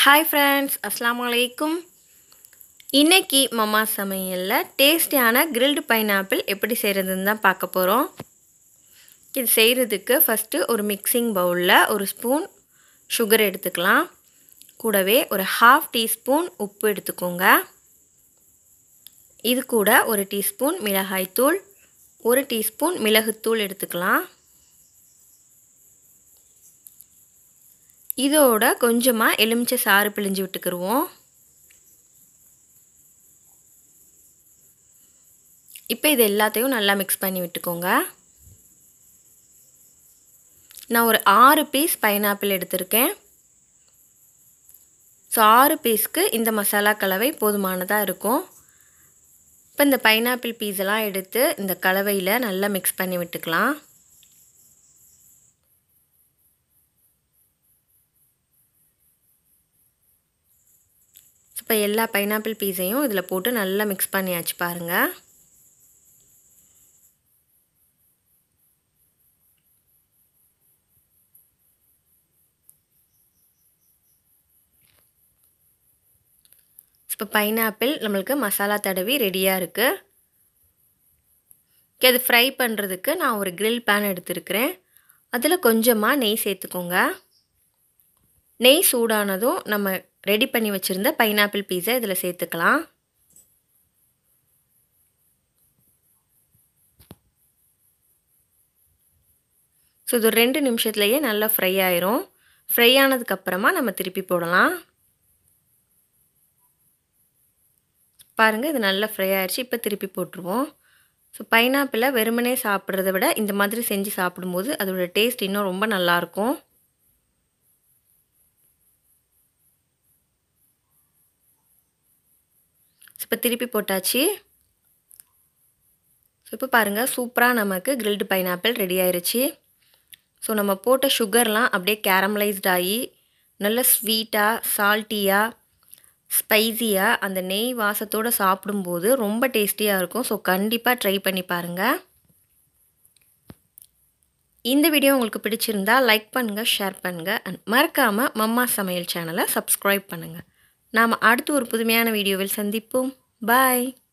hi friends அஸ்லாம் வலைக்கும் இன்னைக்கு மம்மா சமையலில் டேஸ்டியான கிரில்டு பைனாப்பிள் எப்படி செய்கிறதுன்னு தான் பார்க்க போகிறோம் இது செய்கிறதுக்கு ஃபஸ்ட்டு ஒரு மிக்சிங் பவுலில் ஒரு ஸ்பூன் சுகர் எடுத்துக்கலாம் கூடவே ஒரு ஹாஃப் டீஸ்பூன் உப்பு எடுத்துக்கோங்க இது கூட ஒரு டீஸ்பூன் மிளகாய்த்தூள் ஒரு டீஸ்பூன் மிளகுத்தூள் எடுத்துக்கலாம் இதோட கொஞ்சமாக எலுமிச்சை சாறு பிழிஞ்சு விட்டுக்கிடுவோம் இப்போ இது எல்லாத்தையும் நல்லா மிக்ஸ் பண்ணி விட்டுக்கோங்க நான் ஒரு ஆறு பீஸ் பைனாப்பிள் எடுத்திருக்கேன் ஸோ ஆறு பீஸ்க்கு இந்த மசாலா கலவை போதுமானதாக இருக்கும் இப்போ இந்த பைனாப்பிள் பீஸெல்லாம் எடுத்து இந்த கலவையில் நல்லா மிக்ஸ் பண்ணி விட்டுக்கலாம் இப்போ எல்லா பைனாப்பிள் பீஸையும் இதில் போட்டு நல்லா மிக்ஸ் பண்ணியாச்சு பாருங்கள் இப்போ பைனாப்பிள் நம்மளுக்கு மசாலா தடவி ரெடியாக இருக்குது அது ஃப்ரை பண்ணுறதுக்கு நான் ஒரு கிரில் பேன் எடுத்துருக்கிறேன் அதில் கொஞ்சமாக நெய் சேர்த்துக்கோங்க நெய் சூடானதும் நம்ம ரெடி பண்ணி வச்சுருந்த பைனாப்பிள் பீஸை இதில் சேர்த்துக்கலாம் ஸோ இது ரெண்டு நிமிஷத்துலேயே நல்லா ஃப்ரை ஆயிரும் ஃப்ரை ஆனதுக்கப்புறமா நம்ம திருப்பி போடலாம் பாருங்கள் இது நல்லா ஃப்ரை ஆயிடுச்சு இப்போ திருப்பி போட்டுருவோம் ஸோ பைனாப்பிளை வெறுமனே சாப்பிட்றத விட இந்த மாதிரி செஞ்சு சாப்பிடும்போது அதோடய டேஸ்ட் இன்னும் ரொம்ப நல்லாயிருக்கும் இப்போ திருப்பி போட்டாச்சு ஸோ இப்போ பாருங்கள் சூப்பராக நமக்கு கிரில்டு பைனாப்பிள் ரெடி ஆயிடுச்சு ஸோ நம்ம போட்ட சுகர்லாம் அப்படியே கேரமலைஸ்ட் ஆகி நல்ல ஸ்வீட்டாக சால்ட்டியாக ஸ்பைஸியாக அந்த நெய் வாசத்தோடு சாப்பிடும்போது ரொம்ப டேஸ்டியாக இருக்கும் ஸோ கண்டிப்பாக ட்ரை பண்ணி பாருங்கள் இந்த வீடியோ உங்களுக்கு பிடிச்சிருந்தா லைக் பண்ணுங்கள் ஷேர் பண்ணுங்கள் அண்ட் மறக்காமல் மம்மா சமையல் சேனலை சப்ஸ்கிரைப் பண்ணுங்கள் நாம் அடுத்து ஒரு புதுமையான வீடியோவில் சந்திப்போம் பாய்